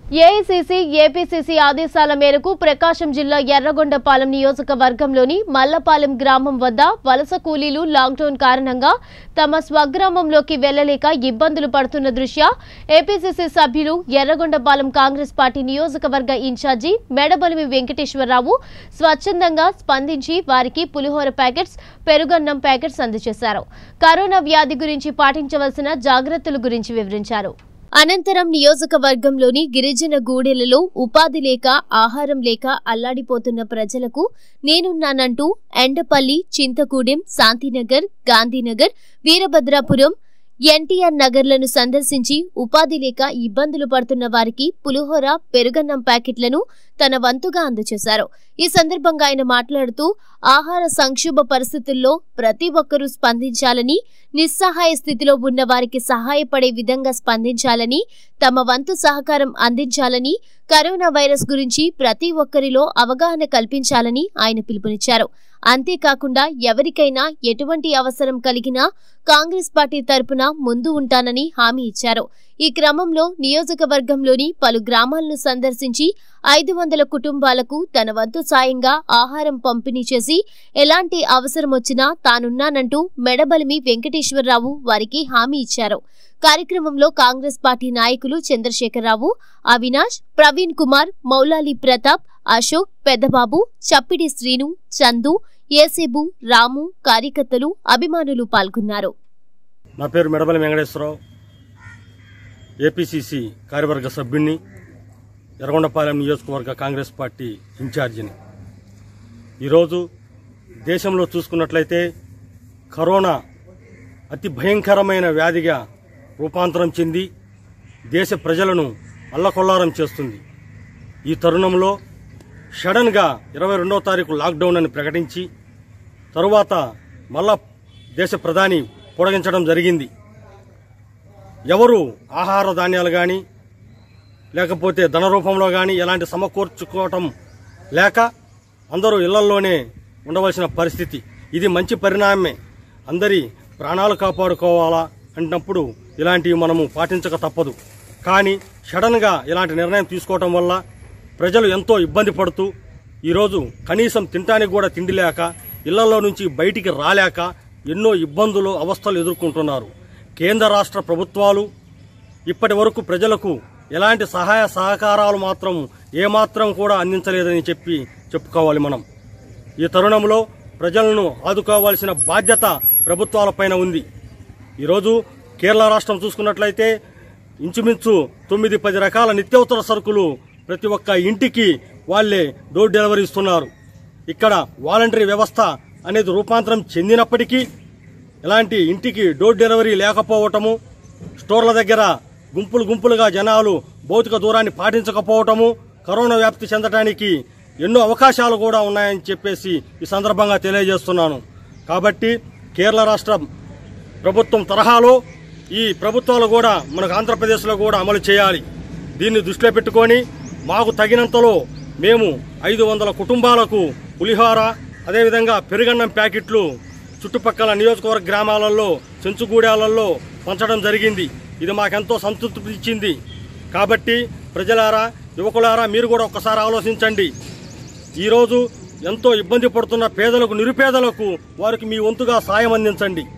AICC APCC ఆదేశాల మేరకు ప్రకాశం జిల్లా ఎర్రగొండపాలెం నియోజకవర్గంలోని మల్లపాలెం గ్రామం వద్ద వలస కూలీలు లాక్డౌన్ కారణంగా తమ స్వగ్రామంలోకి వెళ్లలేక ఇబ్బందులు పడుతున్న దృష్ట్యా ఏపీసీసీ సభ్యులు ఎర్రగొండపాలెం కాంగ్రెస్ పార్టీ నియోజకవర్గ ఇన్ఛార్జి మెడబలిమి వెంకటేశ్వరరావు స్వచ్ఛందంగా స్పందించి వారికి పులిహోర ప్యాకెట్స్ పెరుగన్నం ప్యాకెట్స్ అందజేశారు కరోనా వ్యాధి గురించి పాటించవలసిన జాగ్రత్తల గురించి వివరించారు అనంతరం నియోజకవర్గంలోని గిరిజన గూడెలలో ఉపాధి లేక ఆహారం లేక అల్లాడిపోతున్న ప్రజలకు నేనున్నానంటూ ఎండపల్లి చింతగూడెం శాంతినగర్ గాంధీనగర్ వీరభద్రాపురం ఎన్టీఆర్ నగర్లను సందర్శించి ఉపాధి లేక ఇబ్బందులు పడుతున్న వారికి పులిహోర పెరుగన్నం ప్యాకెట్లను తన వంతుగా అందజేశారు ఈ సందర్భంగా ఆయన మాట్లాడుతూ ఆహార సంక్షోభ పరిస్థితుల్లో ప్రతి ఒక్కరూ స్పందించాలని నిస్సహాయ స్థితిలో ఉన్న వారికి సహాయపడే విధంగా స్పందించాలని తమ వంతు సహకారం అందించాలని కరోనా వైరస్ గురించి ప్రతి ఒక్కరిలో అవగాహన కల్పించాలని ఆయన పిలుపునిచ్చారు అంతేకాకుండా ఎవరికైనా ఎటువంటి అవసరం కలిగినా కాంగ్రెస్ పార్టీ తరపున ముందు ఉంటానని హామీ ఇచ్చారు ఈ క్రమంలో నియోజకవర్గంలోని పలు గ్రామాలను సందర్శించి ఐదు వందల కుటుంబాలకు తన వంతు సాయంగా ఆహారం పంపిణీ చేసి ఎలాంటి అవసరం వచ్చినా తానున్నానంటూ మెడబలిమి వెంకటేశ్వరరావు వారికి హామీ ఇచ్చారు కార్యక్రమంలో కాంగ్రెస్ పార్టీ నాయకులు చంద్రశేఖరరావు అవినాష్ ప్రవీణ్ కుమార్ మౌలాలి ప్రతాప్ అశోక్ పెద్దబాబు చప్పిడి శ్రీను చందు ఏసేబు రాము కార్యకర్తలు అభిమానులు పాల్గొన్నారు నా పేరు మెడబలి వెంకటేశ్వరరావు ఏపీసీసీ కార్యవర్గ సభ్యుణ్ణి ఎర్రగొండపాలెం నియోజకవర్గ కాంగ్రెస్ పార్టీ ఇన్ఛార్జిని ఈరోజు దేశంలో చూసుకున్నట్లయితే కరోనా అతి భయంకరమైన వ్యాధిగా రూపాంతరం చెంది దేశ ప్రజలను అల్లకొల్లారం చేస్తుంది ఈ తరుణంలో సడన్గా ఇరవై రెండవ తారీఖు లాక్డౌన్ అని ప్రకటించి తరువాత మళ్ళా దేశ ప్రధాని పొడిగించడం జరిగింది ఎవరు ఆహార ధాన్యాలు కానీ లేకపోతే ధన రూపంలో కానీ ఎలాంటి సమకూర్చుకోవటం లేక అందరూ ఇళ్లల్లోనే ఉండవలసిన పరిస్థితి ఇది మంచి పరిణామమే అందరి ప్రాణాలు కాపాడుకోవాలా అన్నప్పుడు ఇలాంటివి మనము పాటించక తప్పదు కానీ సడన్గా ఇలాంటి నిర్ణయం తీసుకోవటం వల్ల ప్రజలు ఎంతో ఇబ్బంది పడుతూ ఈరోజు కనీసం తినటానికి కూడా తిండి లేక ఇళ్లలో నుంచి బయటికి రాలేక ఎన్నో ఇబ్బందులు అవస్థలు ఎదుర్కొంటున్నారు కేంద్ర రాష్ట్ర ప్రభుత్వాలు ఇప్పటి వరకు ప్రజలకు ఎలాంటి సహాయ సహకారాలు మాత్రం ఏమాత్రం కూడా అందించలేదని చెప్పి చెప్పుకోవాలి మనం ఈ తరుణంలో ప్రజలను ఆదుకోవాల్సిన బాధ్యత ప్రభుత్వాలపైన ఉంది ఈరోజు కేరళ రాష్ట్రం చూసుకున్నట్లయితే ఇంచుమించు తొమ్మిది పది రకాల నిత్యావసర సరుకులు ప్రతి ఒక్క ఇంటికి వాళ్ళే డోర్ డెలివరీ ఇస్తున్నారు ఇక్కడ వాలంటరీ వ్యవస్థ అనేది రూపాంతరం చెందినప్పటికీ ఇలాంటి ఇంటికి డోర్ డెలివరీ లేకపోవటము స్టోర్ల దగ్గర గుంపులు గుంపులుగా జనాలు భౌతిక దూరాన్ని పాటించకపోవటము కరోనా వ్యాప్తి చెందడానికి ఎన్నో అవకాశాలు కూడా ఉన్నాయని చెప్పేసి ఈ సందర్భంగా తెలియజేస్తున్నాను కాబట్టి కేరళ రాష్ట్ర ప్రభుత్వం తరహాలో ఈ ప్రభుత్వాలు కూడా మనకు ఆంధ్రప్రదేశ్లో కూడా అమలు చేయాలి దీన్ని దృష్టిలో పెట్టుకొని మాకు తగినంతలో మేము ఐదు వందల కుటుంబాలకు పులిహోర అదేవిధంగా పెరుగన్నం ప్యాకెట్లు చుట్టుపక్కల నియోజకవర్గ గ్రామాలలో చెంచుగూడాలలో పంచడం జరిగింది ఇది మాకెంతో సంతృప్తి ఇచ్చింది కాబట్టి ప్రజలారా యువకులారా మీరు కూడా ఒక్కసారి ఆలోచించండి ఈరోజు ఎంతో ఇబ్బంది పడుతున్న పేదలకు నిరుపేదలకు వారికి మీ వంతుగా సాయం అందించండి